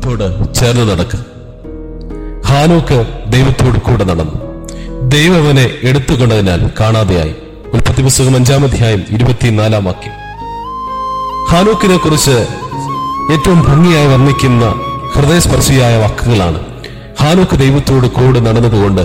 ദൈവത്തോട് ചേർന്ന് നടക്കുക ഹാനോക്ക് ദൈവത്തോട് കൂടെ നടന്നു ദൈവം അവനെ എടുത്തുകൊണ്ടതിനാൽ കാണാതെയായി ഉൽപ്പത്തി പുസ്തകം അഞ്ചാം അധ്യായം ഇരുപത്തിനാലാം വാക്യം ഹാനോക്കിനെ കുറിച്ച് ഏറ്റവും ഭംഗിയായി വർണ്ണിക്കുന്ന ഹൃദയസ്പർശിയായ വാക്കുകളാണ് ഹാനോക്ക് ദൈവത്തോട് കൂടെ നടന്നതുകൊണ്ട്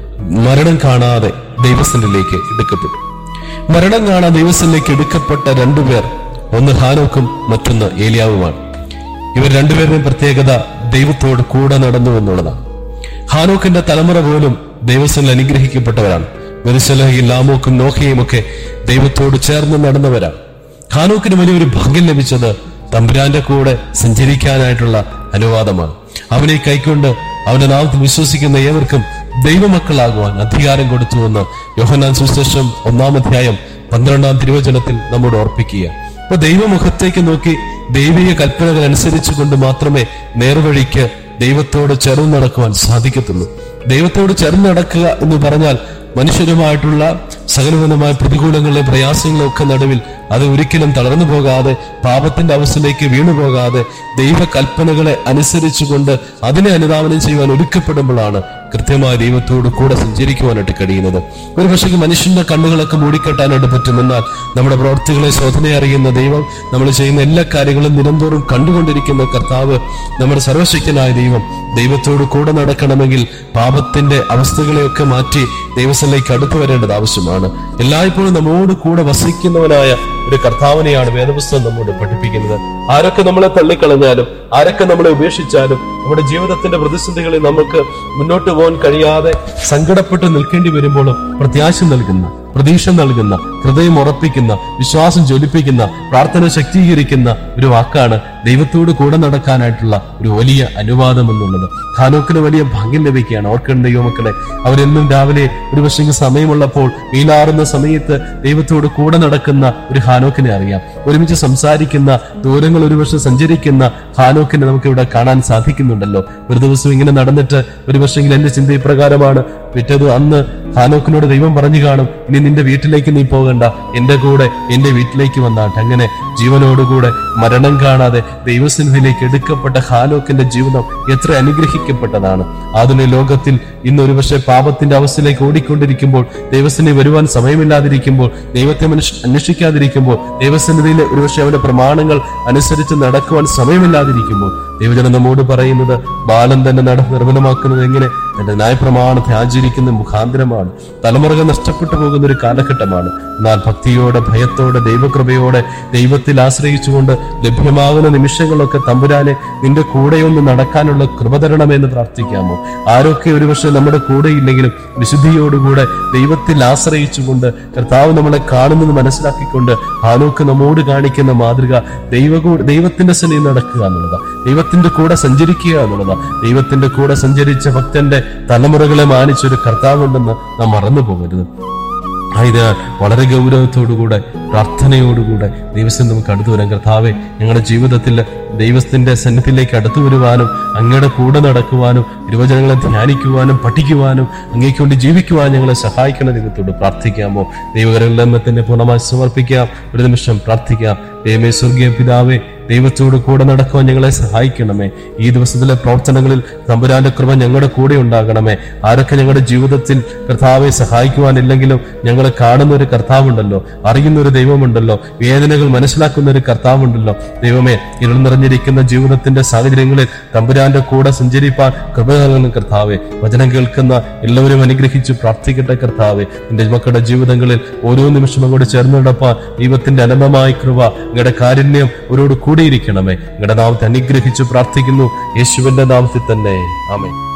മരണം കാണാതെ ദൈവസ്ഥനിലേക്ക് എടുക്കപ്പെട്ടു മരണം കാണാൻ ദൈവസ്ഥനിലേക്ക് എടുക്കപ്പെട്ട രണ്ടുപേർ ഒന്ന് ഹാനോക്കും മറ്റൊന്ന് ഏലിയാവുമാണ് ഇവർ രണ്ടുപേരുടെയും പ്രത്യേകത ദൈവത്തോട് കൂടെ നടന്നു എന്നുള്ളതാണ് ഹാനോക്കിന്റെ തലമുറ പോലും ദൈവസ്ഥനിൽ അനുഗ്രഹിക്കപ്പെട്ടവരാണ് വെറുസലഹയും ലാമോക്കും നോഹയും ഒക്കെ ദൈവത്തോട് ചേർന്ന് നടന്നവരാണ് ഹാനോക്കിന് വലിയൊരു ഭാഗ്യം ലഭിച്ചത് തമ്പുരാന്റെ കൂടെ സഞ്ചരിക്കാനായിട്ടുള്ള അനുവാദമാണ് അവനെ കൈക്കൊണ്ട് അവന്റെ നാമത്തിൽ വിശ്വസിക്കുന്ന ഏവർക്കും ദൈവമക്കളാകുവാൻ അധികാരം കൊടുത്തുവെന്ന് യോഹന്നാൻ സുശേഷം ഒന്നാം അധ്യായം പന്ത്രണ്ടാം തിരുവചനത്തിൽ നമ്മോട് ഓർപ്പിക്കുക അപ്പൊ ദൈവമുഖത്തേക്ക് നോക്കി ദൈവിക കൽപ്പനകൾ അനുസരിച്ചുകൊണ്ട് മാത്രമേ നേർവഴിക്ക് ദൈവത്തോട് ചേർന്ന് നടക്കുവാൻ സാധിക്കത്തുള്ളൂ ദൈവത്തോട് ചേർന്ന് നടക്കുക എന്ന് പറഞ്ഞാൽ മനുഷ്യരുമായിട്ടുള്ള സകലവിധമായ പ്രതികൂലങ്ങളിലെ പ്രയാസങ്ങളും ഒക്കെ നടുവിൽ അത് ഒരിക്കലും തളർന്നു പോകാതെ പാപത്തിന്റെ അവസ്ഥയിലേക്ക് വീണു പോകാതെ ദൈവ കൽപ്പനകളെ അനുസരിച്ചുകൊണ്ട് അതിനെ അനുധാവനം ചെയ്യുവാൻ ഒരുക്കപ്പെടുമ്പോഴാണ് കൃത്യമായ ദൈവത്തോട് കൂടെ സഞ്ചരിക്കുവാനായിട്ട് കഴിയുന്നത് ഒരു പക്ഷേ മനുഷ്യന്റെ കണ്ണുകളൊക്കെ മൂടിക്കെട്ടാനായിട്ട് പറ്റും എന്നാൽ നമ്മുടെ പ്രവർത്തികളെ ശോധന അറിയുന്ന ദൈവം നമ്മൾ ചെയ്യുന്ന എല്ലാ കാര്യങ്ങളും നിരന്തോറും കണ്ടുകൊണ്ടിരിക്കുന്ന കർത്താവ് നമ്മുടെ സർവശക്തനായ ദൈവം ദൈവത്തോട് കൂടെ നടക്കണമെങ്കിൽ പാപത്തിന്റെ അവസ്ഥകളെയൊക്കെ മാറ്റി ദൈവസ്ഥലേക്ക് അടുത്തു വരേണ്ടത് ആവശ്യമാണ് എല്ലായ്പ്പോഴും നമ്മോട് കൂടെ വസിക്കുന്നവനായ ഒരു കർത്താവിനെയാണ് വേദപുസ്തകം നമ്മോട് പഠിപ്പിക്കുന്നത് ആരൊക്കെ നമ്മളെ തള്ളിക്കളഞ്ഞാലും ആരൊക്കെ നമ്മളെ ഉപേക്ഷിച്ചാലും നമ്മുടെ ജീവിതത്തിന്റെ പ്രതിസന്ധികളിൽ നമുക്ക് മുന്നോട്ട് പോകാൻ കഴിയാതെ സങ്കടപ്പെട്ട് നിൽക്കേണ്ടി വരുമ്പോഴും പ്രത്യാശ നൽകുന്ന പ്രതീക്ഷ നൽകുന്ന ഹൃദയം ഉറപ്പിക്കുന്ന വിശ്വാസം ജ്വലിപ്പിക്കുന്ന പ്രാർത്ഥന ശക്തീകരിക്കുന്ന ഒരു വാക്കാണ് ദൈവത്തോട് കൂടെ നടക്കാനായിട്ടുള്ള ഒരു വലിയ അനുവാദം എന്നുള്ളത് ഖാനോക്കിന് വലിയ ഭാഗ്യം ലഭിക്കുകയാണ് ഓർക്കേണ്ട യുവമക്കളെ അവരെന്നും രാവിലെ ഒരു പക്ഷേ സമയമുള്ളപ്പോൾ വീലാറുന്ന സമയത്ത് ദൈവത്തോട് കൂടെ നടക്കുന്ന ഒരു ഹാനോക്കിനെ അറിയാം ഒരുമിച്ച് സംസാരിക്കുന്ന ദൂരങ്ങൾ ഒരുപക്ഷെ സഞ്ചരിക്കുന്ന ഹാനോക്കിനെ നമുക്ക് ഇവിടെ കാണാൻ സാധിക്കുന്നുണ്ടല്ലോ ഒരു ദിവസം ഇങ്ങനെ നടന്നിട്ട് ഒരു പക്ഷെങ്കിൽ എന്റെ ചിന്ത ഇപ്രകാരമാണ് പിറ്റേത് അന്ന് ഹാനോക്കിനോട് ദൈവം പറഞ്ഞു കാണും ഇനി നിന്റെ വീട്ടിലേക്ക് നീ പോകണ്ട എന്റെ കൂടെ എന്റെ വീട്ടിലേക്ക് വന്നാട്ടെ അങ്ങനെ ജീവനോടുകൂടെ മരണം കാണാതെ ദൈവസന്നിധിയിലേക്ക് എടുക്കപ്പെട്ട ഹാനോക്കിന്റെ ജീവിതം എത്ര അനുഗ്രഹിക്കപ്പെട്ടതാണ് ആധുനിക ലോകത്തിൽ ഇന്ന് ഒരുപക്ഷെ പാപത്തിന്റെ അവസ്ഥയിലേക്ക് ഓടിക്കൊണ്ടിരിക്കുമ്പോൾ ദൈവസന്നിധി വരുവാൻ സമയമില്ലാതിരിക്കുമ്പോൾ ദൈവത്തെ മനുഷ്യ അന്വേഷിക്കാതിരിക്കുമ്പോൾ ദൈവസന്നിധിയിൽ ഒരുപക്ഷെ അവന്റെ പ്രമാണങ്ങൾ അനുസരിച്ച് നടക്കുവാൻ സമയമില്ലാതിരിക്കുമ്പോൾ ദൈവജനം നമ്മോട് പറയുന്നത് ബാലൻ തന്നെ നട നിർമ്മലമാക്കുന്നത് എങ്ങനെ തന്റെ ന്യായപ്രമാണത്തെ ആചരിക്കുന്ന മുഖാന്തരമാണ് തലമുറകൾ നഷ്ടപ്പെട്ടു പോകുന്ന ഒരു കാലഘട്ടമാണ് എന്നാൽ ഭക്തിയോടെ ഭയത്തോടെ ദൈവകൃപയോടെ ദൈവത്തിൽ ആശ്രയിച്ചുകൊണ്ട് ലഭ്യമാകുന്ന നിമിഷങ്ങളൊക്കെ തമ്പുരാനെ നിന്റെ കൂടെയൊന്ന് നടക്കാനുള്ള കൃപ തരണമെന്ന് പ്രാർത്ഥിക്കാമോ ആരൊക്കെ ഒരുപക്ഷെ നമ്മുടെ കൂടെയില്ലെങ്കിലും വിശുദ്ധിയോടുകൂടെ ദൈവത്തിൽ ആശ്രയിച്ചുകൊണ്ട് കർത്താവ് നമ്മളെ കാണുന്നത് മനസ്സിലാക്കിക്കൊണ്ട് ഹാനോക്ക് നമ്മോട് കാണിക്കുന്ന മാതൃക ദൈവ ദൈവത്തിന്റെ സന്നിധി നടക്കുക എന്നുള്ളതാണ് ദൈവത്തിന്റെ കൂടെ സഞ്ചരിക്കുക എന്നുള്ളതാണ് ദൈവത്തിന്റെ കൂടെ സഞ്ചരിച്ച ഭക്തന്റെ തലമുറകളെ മാനിച്ചൊരു കർത്താവുണ്ടെന്ന് നാം മറന്നു പോകരുത് ആയതിനാൽ വളരെ ഗൗരവത്തോടുകൂടെ പ്രാർത്ഥനയോടുകൂടെ ദൈവസ്ഥ നമുക്ക് അടുത്തു വരാൻ കർത്താവെ ഞങ്ങളുടെ ജീവിതത്തിൽ ദൈവത്തിന്റെ സന്നിധിയിലേക്ക് അടുത്തു വരുവാനും അങ്ങയുടെ കൂടെ നടക്കുവാനും ഇരുവചനങ്ങളെ ധ്യാനിക്കുവാനും പഠിക്കുവാനും അങ്ങേക്ക് വേണ്ടി ജീവിക്കുവാനും ഞങ്ങളെ സഹായിക്കണം ദൈവത്തോട് പ്രാർത്ഥിക്കാമോ ദൈവകരങ്ങളിലെന്നെ പൂർണ്ണമായി സമർപ്പിക്കാം ഒരു നിമിഷം പ്രാർത്ഥിക്കാം ദൈവമേ സ്വർഗീയ പിതാവേ ദൈവത്തോട് കൂടെ നടക്കുവാൻ ഞങ്ങളെ സഹായിക്കണമേ ഈ ദിവസത്തിലെ പ്രവർത്തനങ്ങളിൽ തമ്പുരാന്റെ കൃപ ഞങ്ങളുടെ കൂടെ ഉണ്ടാകണമേ ആരൊക്കെ ഞങ്ങളുടെ ജീവിതത്തിൽ കർത്താവെ സഹായിക്കുവാനില്ലെങ്കിലും ഞങ്ങളെ കാണുന്ന ഒരു കർത്താവുണ്ടല്ലോ അറിയുന്ന ഒരു ദൈവമുണ്ടല്ലോ വേദനകൾ മനസ്സിലാക്കുന്ന ഒരു കർത്താവുണ്ടല്ലോ ദൈവമേ ഇരുൾ നിറഞ്ഞിരിക്കുന്ന ജീവിതത്തിന്റെ സാഹചര്യങ്ങളിൽ തമ്പുരാന്റെ കൂടെ സഞ്ചരിപ്പാൻ കൃപ നൽകുന്ന കർത്താവെ വചനം കേൾക്കുന്ന എല്ലാവരും അനുഗ്രഹിച്ച് പ്രാർത്ഥിക്കട്ടെ കർത്താവെ നിന്റെ മക്കളുടെ ജീവിതങ്ങളിൽ ഓരോ നിമിഷം അങ്ങോട്ട് ചേർന്ന് നടപ്പാൻ ദൈവത്തിന്റെ അനന്തമായ കൃപ നിങ്ങളുടെ കാരുണ്യം അവരോട് കൂടിയിരിക്കണമേ നിങ്ങളുടെ നാമത്തെ അനുഗ്രഹിച്ച് പ്രാർത്ഥിക്കുന്നു യേശുവിന്റെ നാമത്തിൽ തന്നെ ആമേ